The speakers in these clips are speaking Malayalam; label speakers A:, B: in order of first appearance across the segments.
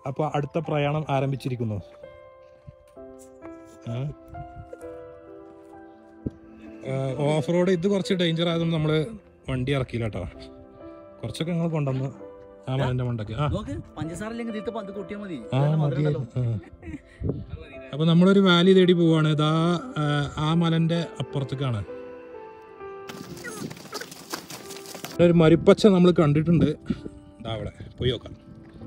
A: അപ്പോൾ അടുത്ത പ്രയാണം ആരംഭിച്ചിരിക്കുന്നു ഓഫ് റോഡ് ഇത് കുറച്ച് ഡേഞ്ചർ ആയതുകൊണ്ട് നമ്മൾ വണ്ടി ഇറക്കിയില്ല കേട്ടോ കുറച്ചൊക്കെ ഞങ്ങൾ കൊണ്ടുവന്നു ആ മലൻ്റെ മണ്ടക്ക് ആ
B: നോക്ക് പഞ്ചസാര ഇല്ലെങ്കിൽ ഇതിട്ട് പന്ത് കൂട്ടിയാൽ മതി
A: ആ
B: നല്ല
A: മതി
B: മധുരം ഉണ്ടല്ലോ.
A: അപ്പൊ നമ്മളൊരു വാലി തേടി പോവാണ് ഇതാ ആ, ആ മലന്റെ അപ്പുറത്തേക്കാണ് ഇവിടെ ഒരു മരുപ്പച്ച നമ്മൾ കണ്ടിട്ടുണ്ട് ഇതാ അവിടെ പോയി നോക്കാം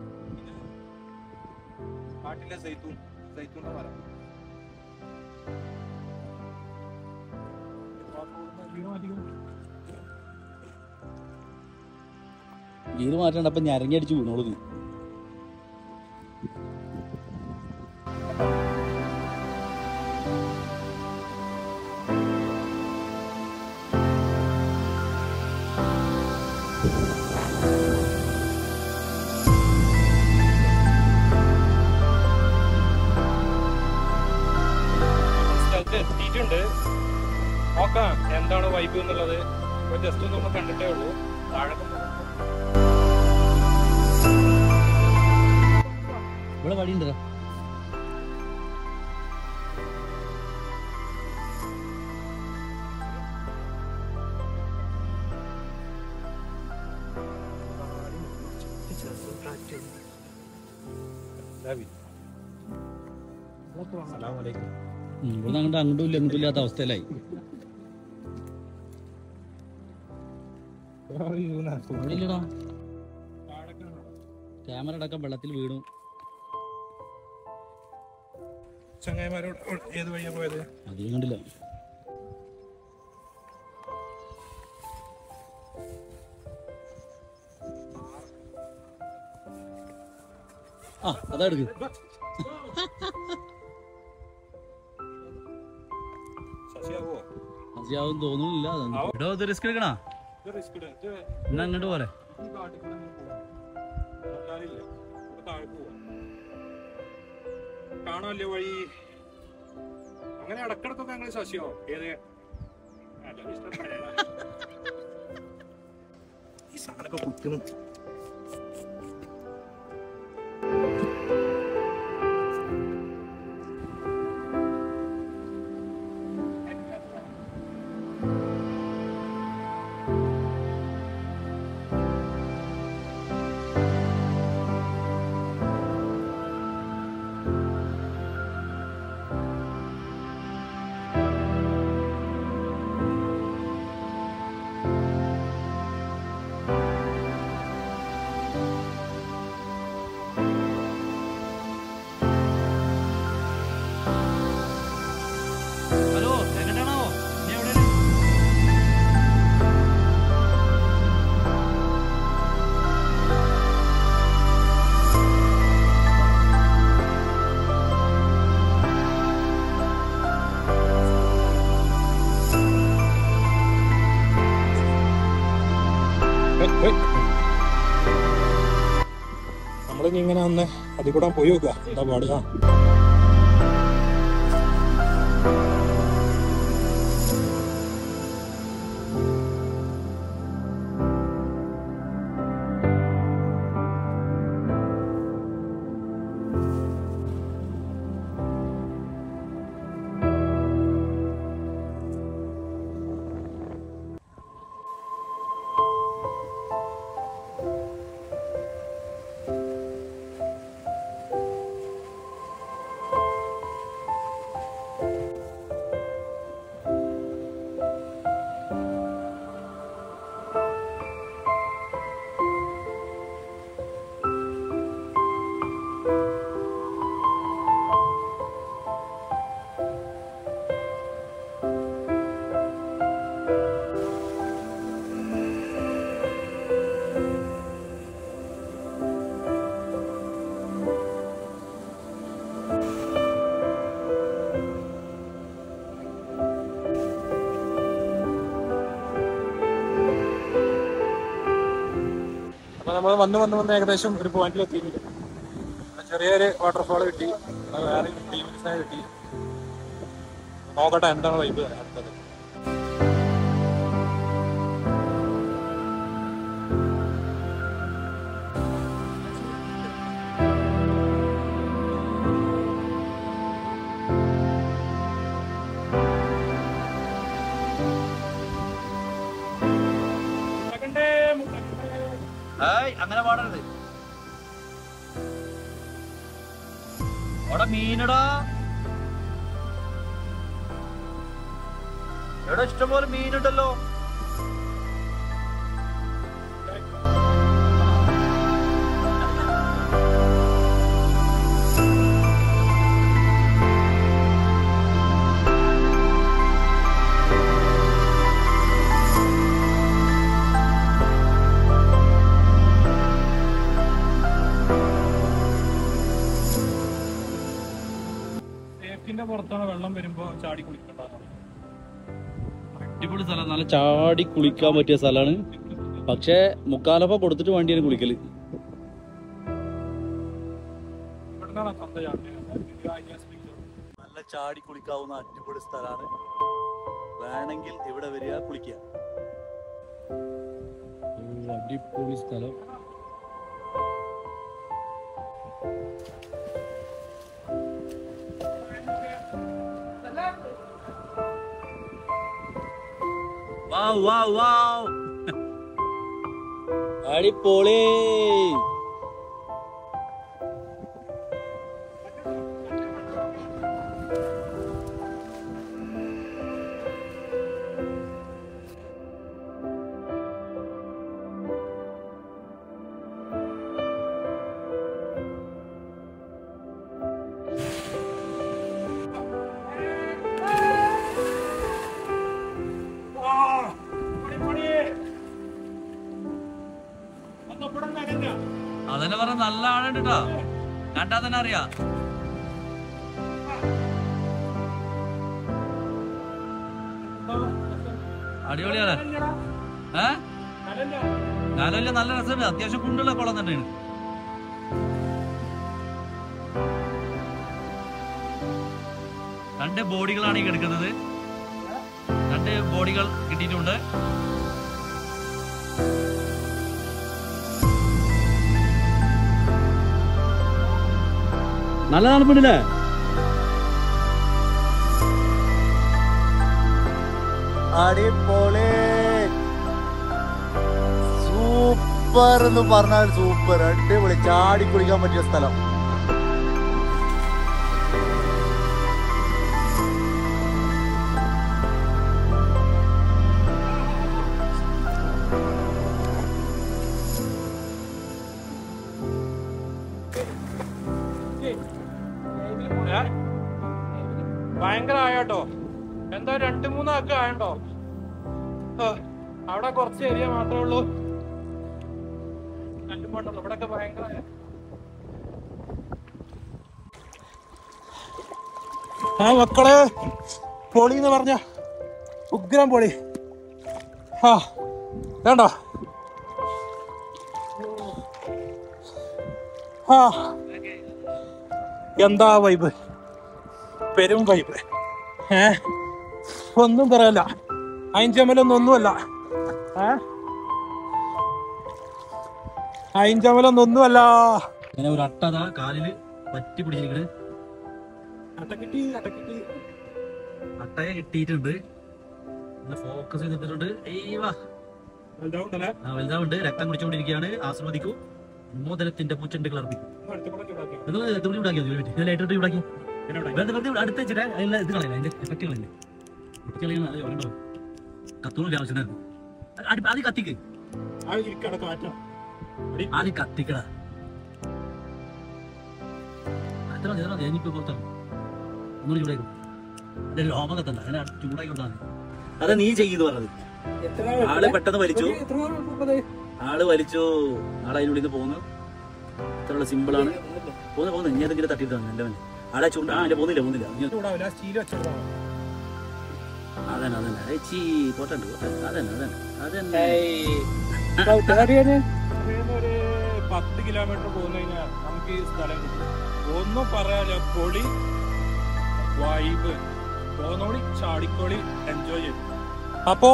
B: ഗീറ് മാറ്റണ്ട അപ്പൊ ഞരങ്ങി അടിച്ച് വീണോളൂ നീ
A: സ്ഥലത്ത് എത്തിയിട്ടുണ്ട് നോക്കാം എന്താണ് വൈബ് എന്നുള്ളത് ജസ്റ്റ് ഒന്ന് നമ്മൾ കണ്ടിട്ടേ ഉള്ളൂ താഴെ
B: ഇവിടെ വടിയുണ്ടോ ഇവിടെ അങ്ങോട്ട് അങ്ങോട്ടും ഇല്ല ഇങ്ങോട്ടും ഇല്ലാത്ത അവസ്ഥയിലായി ഇല്ലടാ ക്യാമറ അടക്കം വെള്ളത്തിൽ വീണു
A: ചങ്ങായിമാരോട് ഏത് വഴിയാ പോയത്
B: അധികം കണ്ടില്ല ആ അതാ എടുക്ക്
A: ശശിയാവോ
B: മതിയാവും തോന്നുന്നില്ല ഇവിടെ ഇത് റിസ്ക് എടുക്കണ
A: ഇത് റിസ്ക് ഇത്
B: എന്നാ അങ്ങോട്ട് പോലെ
A: ഈ കാട്ടിൽ കൂടെ അങ്ങ് പോവാം. ആൾക്കാരില്ല. ഇവിടെ താഴെ പോവാം. കാണാല്ലേ വഴി അങ്ങനെ ഇടക്കിടക്കൊക്കെ ഞങ്ങൾ ശശിയോ ഏത് അല്ല, മിസ്റ്റർ പഴയതാ. ഈ സാധനമൊക്കെ കുത്തുന്നു
B: ഹലോ എങ്ങോട്ടാണോ നീ എവിടെ
A: നമ്മളിനി ഇങ്ങനെ വന്ന് അതിൽ കൂടെ പോയി നോക്കുക എന്താ പാട് ആ അപ്പൊ നമ്മൾ വന്ന് വന്ന് വന്ന് ഏകദേശം ഒരു പോയിന്റിൽ എത്തിയിട്ടുണ്ട് അവിടെ ചെറിയൊരു വാട്ടർഫാൾ കിട്ടി അവിടെ വേറെ ടീമിനെ കിട്ടി നോക്കട്ടെ എന്താണ് വൈബ് അടുത്തത്
B: ഏയ് അങ്ങനെ പാടരുത് അവിടെ മീനടാ എവിടെ ഇഷ്ടംപോലെ മീനുണ്ടല്ലോ
A: സേഫ്റ്റിന്റെ പുറത്താണ് വെള്ളം വരുമ്പോ ചാടി കുളിക്കണ്ട
B: അടിപൊളി സ്ഥലം നല്ല ചാടി കുളിക്കാൻ പറ്റിയ സ്ഥലമാണ് പക്ഷേ മുക്കാലപ്പ കൊടുത്തിട്ട് വണ്ടിയാണ് കുളിക്കല്
A: ഇവിടുന്നാണ് ചന്ത ചാടി
B: നല്ല ചാടി കുളിക്കാവുന്ന അടിപൊളി സ്ഥലമാണ് വേണമെങ്കിൽ ഇവിടെ വരിക കുളിക്കുക അടിപൊളി സ്ഥലം വാവ് വാവ് വാവ് അടിപൊളി അതന്നെ പറഞ്ഞ നല്ല ആളുണ്ട് കേട്ടോ കണ്ടാ തന്നെ അറിയാ അടിപൊളിയാണ് ഏ കാലല്ല നല്ല രസമുണ്ട് അത്യാവശ്യം കുണ്ടുള്ള കുളം തന്നെയാണ് രണ്ട് ബോഡികളാണ് ഈ കിടക്കുന്നത് രണ്ട് ബോഡികൾ കിട്ടിയിട്ടുണ്ട് നല്ല തണുപ്പുണ്ടല്ലേ
C: അടിപൊളി സൂപ്പർ എന്ന് പറഞ്ഞാൽ സൂപ്പർ അടിപൊളി ചാടി കുളിക്കാൻ പറ്റിയ സ്ഥലം
A: ഭയങ്കര ആയാട്ടോ എന്താ രണ്ട് മൂന്നാക്ക് ആയട്ടോ അവിടെ കുറച്ച് ഏരിയ മാത്രമേ ഉള്ളൂ രണ്ടും പോട്ടുള്ളൂ ഇവിടെയൊക്കെ ഭയങ്കര ആയ. ആ മക്കളെ പൊളി എന്ന് പറഞ്ഞ ഉഗ്രം പൊളി ആ വേണ്ട ആ എന്താ വൈബ് പെരും വൈബ് ഏ ഒന്നും പറയല്ല അയിഞ്ചമലൊന്നും ഒന്നുമല്ല ഏ അയിഞ്ചമലൊന്നും ഒന്നുമല്ല
B: ഇങ്ങനെ ഒരു അട്ടതാ കാലില് പറ്റി പിടിച്ചിരിക്കണ്
A: അട്ടക്കിട്ടി അട്ടക്കിട്ടി
B: അട്ടയെ കിട്ടിയിട്ടുണ്ട് ഫോക്കസ് ചെയ്തിട്ടുണ്ട് ഏയ് വാ
A: വലുതാവുണ്ടല്ലേ
B: ആ, വലുതാവുണ്ട് രക്തം കുടിച്ചുകൊണ്ടിരിക്കുകയാണ് ആസ്വദിക്കൂ മോദനത്തിന്റെ പൂച്ചെണ്ടുകൾ അർപ്പിക്കും
A: അടുത്ത ചൂടാക്കി
B: നിങ്ങൾ തുണി ചൂടാക്കിയോ ഒരു മിനിറ്റ് ലൈറ്റ് ചൂടാക്കി വെറുതെ വെറുതെ അടുത്ത് വെച്ചിട്ട് അതിലെ ഇത് കളയില്ല അതിന്റെ എഫക്റ്റ് കളയില്ല എഫക്റ്റ് കളയുന്ന അത് ഉണ്ടോ കത്തൂണില്ല ആവശ്യമായിരുന്നു അത് ആദ്യം കത്തിക്ക്
A: ആ ഇരിക്കട കാറ്റാ
B: ആദ്യം കത്തിക്കട എത്ര മതി എത്ര മതി ഞാനിപ്പോ പുറത്താണ് ഒന്നുകൂടി ചൂടാക്കും അതെ ലോമ കത്തണ്ട അതിനെ ചൂടാക്കി കൊടുത്താൽ മതി അതാ നീ ചെയ്തു പറഞ്ഞത് ആള് പെട്ടെന്ന് വലിച്ചു ആള് വലിച്ചു ആള് അതിനുള്ളിൽ നിന്ന് പോകുന്നു ഇത്രയുള്ള സിമ്പിൾ ആണ് പോകുന്നു പോകുന്നു ഇനി അതെങ്കിലും തട്ടിയിട്ടാണ് എന്റെ മനെ ആടെ ചൂണ്ട ആ എന്റെ പോകുന്നില്ല പോകുന്നില്ല ഇനി
A: ചൂടാവില്ല സ്റ്റീൽ വെച്ചോളാം
B: അതന്നെ അതന്നെ അതെ ചീ പോട്ടുണ്ട് പോട്ടെ അതന്നെ അതന്നെ അതന്നെ
A: ഒരു പത്ത് കിലോമീറ്റർ പോകുന്ന കഴിഞ്ഞാൽ നമുക്ക് ഈ സ്ഥലം കിട്ടും ഒന്നും പറയാലോ പൊളി വൈബ് പോന്നോളി ചാടിക്കോളി എൻജോയ് ചെയ്യും അപ്പോ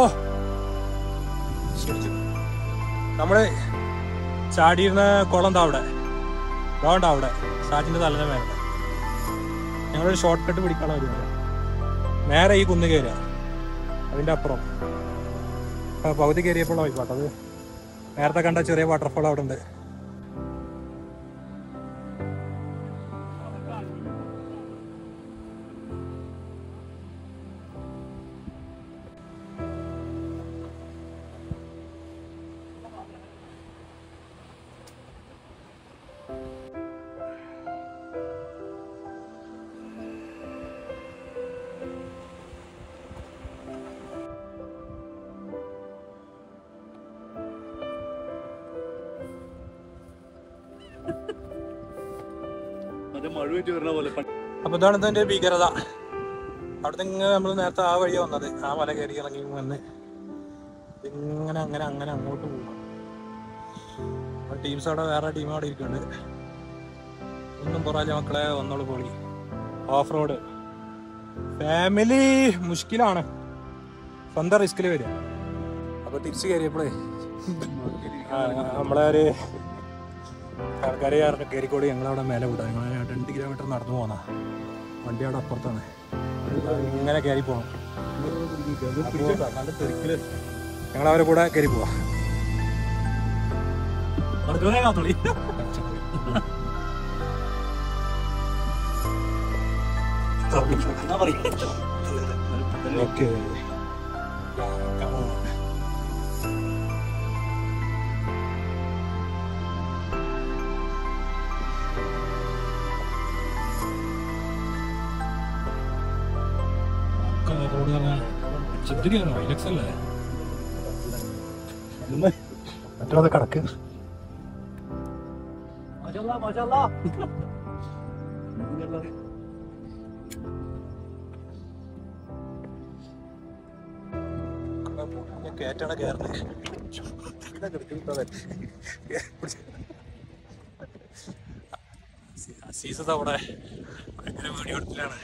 A: നമ്മള് ചാടിയിരുന്ന കുളം എന്താ അവിടെ അതുകൊണ്ടാ അവിടെ ഷാജിന്റെ തലന്റെ മേലെ ഞങ്ങളൊരു ഷോർട്ട് കട്ട് പിടിക്കാനുള്ള വരുന്നത് നേരെ ഈ കുന്ന് കയറുക അതിന്റെ അപ്പുറം അപ്പൊ പകുതി കയറിയപ്പോൾ വൈപ്പാട്ടത് നേരത്തെ കണ്ട ചെറിയ വാട്ടർഫോൾ അവിടെ ഉണ്ട്
B: മറ്റേ മഴ വെച്ച് വരുന്ന പോലെ
A: അപ്പൊ ഇതാണ് ഇതിന്റെ ഭീകരത അവിടുത്തെ ഇങ്ങനെ നമ്മൾ നേരത്തെ ആ വഴിയാ വന്നത് ആ മല കയറി ഇറങ്ങി വന്ന് ഇങ്ങനെ അങ്ങനെ അങ്ങനെ അങ്ങോട്ട് പോകും ടീംസ് അവിടെ വേറെ ടീം അവിടെ ഇരിക്കുന്നുണ്ട് ഒന്നും പോരാല്ല മക്കളെ വന്നോളൂ പോളി ഓഫ് റോഡ് ഫാമിലി മുഷ്കിലാണ് സ്വന്തം റിസ്കിൽ വരും അപ്പൊ തിരിച്ചു കയറിയപ്പോഴേ ആ, നമ്മളെ ഒരു ആൾക്കാരെ കാരണം കയറിക്കോടി ഞങ്ങളവിടെ മേലെ വിടാം ഞങ്ങൾ രണ്ട് കിലോമീറ്റർ നടന്നു പോന്നാ വണ്ടി അവിടെ അപ്പുറത്താണ് ഇങ്ങനെ കയറി പോകണം നല്ല തിരക്കില് ഞങ്ങൾ അവരെ കൂടെ കയറി പോവാ
B: നടക്കുന്നേ കാത്തോളി എന്നാ പറയും
A: ഓക്കെ ചിന്തിക്കാനോ ഐലക്സ് അല്ലേ മറ്റേ കടക്ക്
B: മാഷാല്ലാ, മാഷാല്ലാ.
A: കേറ്റാണ് കയറുന്നത് സീസസ് അവിടെ ഭയങ്കര വീഡിയോ എടുത്തിലാണ്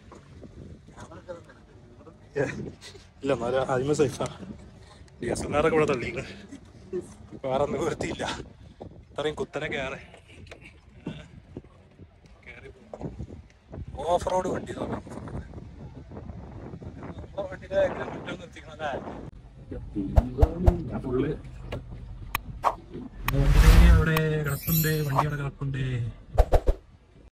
A: ഇല്ല എന്നാലും ആദ്യമേ സേഫാണ് ഡി എസ് എൻ ആറൊക്കെ ഇവിടെ തള്ളിയില്ല വേറെ ഒന്നും വൃത്തിയില്ല ഇത്രയും കുത്തനെ കയറി കയറി ഓഫ് റോഡ് വണ്ടി നോക്കാം വണ്ടിയുടെ മുറ്റം നിർത്തിക്കണല്ലേ ഫുള്ള് അവിടെ കിടപ്പുണ്ട് വണ്ടി അവിടെ കിടപ്പുണ്ട്